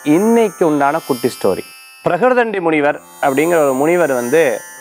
இன்னைக்கு உண்டான குட்டி ஸ்டோரி பிரகிருதண்டி முனிவர் அப்படிங்கிற ஒரு முனிவர் வந்து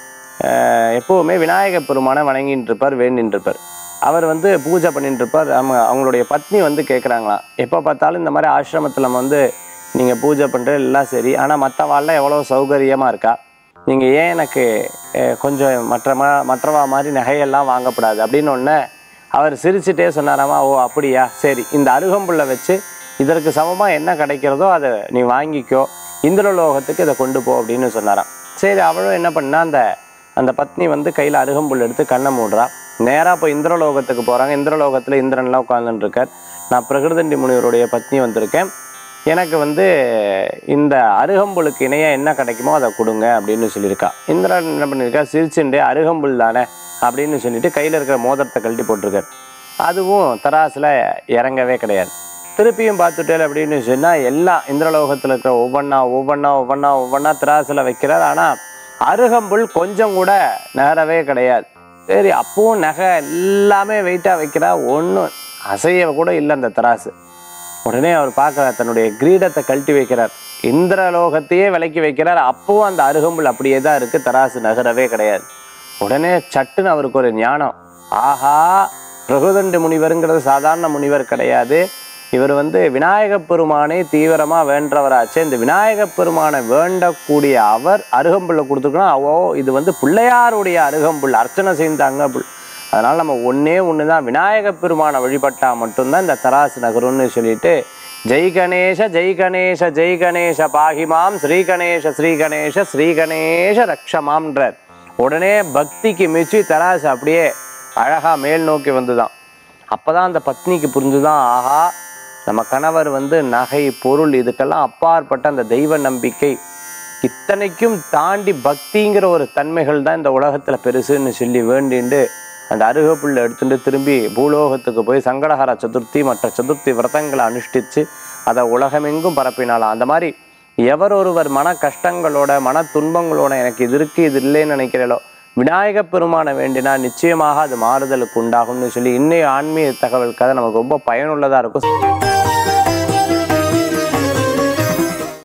அஹ், எப்பவுமே விநாயகப் பெருமானை வணங்கிட்டு இருப்பார் வேண்டின்னு இருப்பார் அவர் வந்து பூஜை பண்ணிட்டு இருப்பார் அவங்க அவங்களுடைய பத்னி வந்து கேட்குறாங்களாம் எப்போ பார்த்தாலும் இந்த மாதிரி ஆசிரமத்தில் நம்ம வந்து நீங்கள் பூஜை பண்ணுற எல்லாம் சரி ஆனால் மற்ற வாழ்ல எவ்வளோ சௌகரியமாக இருக்கா நீங்கள் ஏன் எனக்கு அஹ், கொஞ்சம் மற்ற மா மற்றவா மாதிரி நகையெல்லாம் வாங்கக்கூடாது அப்படின்னு ஒன்று அவர் சிரிச்சுட்டே சொன்னாராமா ஓ அப்படியா சரி இந்த அருகம்புல்லை வச்சு இதற்கு சமமாக என்ன கிடைக்கிறதோ அதை நீ வாங்கிக்கோ இந்திரலோகத்துக்கு இதை கொண்டு போ அப்படின்னு சொன்னாராம் சரி அவளும் என்ன பண்ணா அந்த அந்த பத்னி வந்து கையில் அருகம்புல் எடுத்து கண்ணை மூடுறா நேராக போய் இந்திரலோகத்துக்கு போகிறாங்க இந்திரலோகத்தில் இந்திரன்லாம் உட்காந்துட்டு இருக்கார் நான் பிரகிருதண்டி முனிவருடைய பத்னி வந்திருக்கேன் எனக்கு வந்து இந்த அருகம்புலுக்கு இணையாக என்ன கிடைக்குமோ அதை கொடுங்க அப்படின்னு சொல்லியிருக்கா இந்திரன் என்ன பண்ணியிருக்கா சிரிச்சுண்டு அருகம்புல் தானே அப்படின்னு சொல்லிட்டு கையில் இருக்கிற மோதிரத்தை கழட்டி போட்டிருக்கார் அதுவும் தராசில் இறங்கவே கிடையாது திருப்பியும் பார்த்துட்டேன் அப்படின்னு சொன்னால் எல்லாம் இந்திரலோகத்தில் இருக்கிற ஒவ்வொன்றா ஒவ்வொன்றா ஒவ்வொன்றா ஒவ்வொன்றா திராசில் வைக்கிறார் ஆனால் அருகம்புல் கொஞ்சம் கூட நகரவே கிடையாது சரி அப்பவும் நகை எல்லாமே வெயிட்டாக வைக்கிறா ஒன்றும் அசைய கூட இல்லை அந்த தராசு உடனே அவர் பார்க்குறார் தன்னுடைய கிரீடத்தை கழட்டி வைக்கிறார் இந்திரலோகத்தையே விலக்கி வைக்கிறார் அப்பவும் அந்த அருகம்புல் அப்படியே தான் இருக்குது தராசு நகரவே கிடையாது உடனே சட்டுன்னு அவருக்கு ஒரு ஞானம் ஆஹா பிரகுதண்ட முனிவருங்கிறது சாதாரண முனிவர் கிடையாது இவர் வந்து விநாயகப் பெருமானை தீவிரமாக வேண்டவராச்சு இந்த விநாயகப் பெருமானை வேண்டக்கூடிய அவர் அருகம்புல்லை கொடுத்துருக்கணும் ஓ இது வந்து பிள்ளையாருடைய அருகம்புல் அர்ச்சனை செய்தாங்க புல் அதனால் நம்ம ஒன்றே ஒன்று தான் விநாயகப் பெருமானை வழிபட்டால் மட்டும்தான் இந்த தராசு நகரும்னு சொல்லிட்டு ஜெய் கணேச ஜெய் கணேச ஜெய் கணேச பாகிமாம் ஸ்ரீ கணேச ஸ்ரீ கணேச ஸ்ரீ கணேச ரக்ஷமாம்ன்றார் உடனே பக்திக்கு மிச்சி தராசு அப்படியே அழகா மேல் நோக்கி வந்துதான் அப்பதான் அந்த பத்னிக்கு புரிஞ்சுதான் ஆஹா நம்ம கணவர் வந்து நகை பொருள் இதுக்கெல்லாம் அப்பாற்பட்ட அந்த தெய்வ நம்பிக்கை இத்தனைக்கும் தாண்டி பக்திங்கிற ஒரு தன்மைகள் தான் இந்த உலகத்துல பெருசுன்னு சொல்லி வேண்டிண்டு அந்த அருகப்புல்லை எடுத்துட்டு திரும்பி பூலோகத்துக்கு போய் சங்கடஹர சதுர்த்தி மற்ற சதுர்த்தி விரதங்களை அனுஷ்டிச்சு அதை உலகமெங்கும் பரப்பினாலாம் அந்த மாதிரி எவர் ஒருவர் மன கஷ்டங்களோட மன துன்பங்களோட எனக்கு இது இருக்கு இது இல்லைன்னு நினைக்கிறீங்களோ விநாயகப் பெருமானை வேண்டினா நிச்சயமாக அது மாறுதலுக்கு உண்டாகும்னு சொல்லி இன்னைய ஆன்மீக தகவல் கதை நமக்கு ரொம்ப பயனுள்ளதா இருக்கும்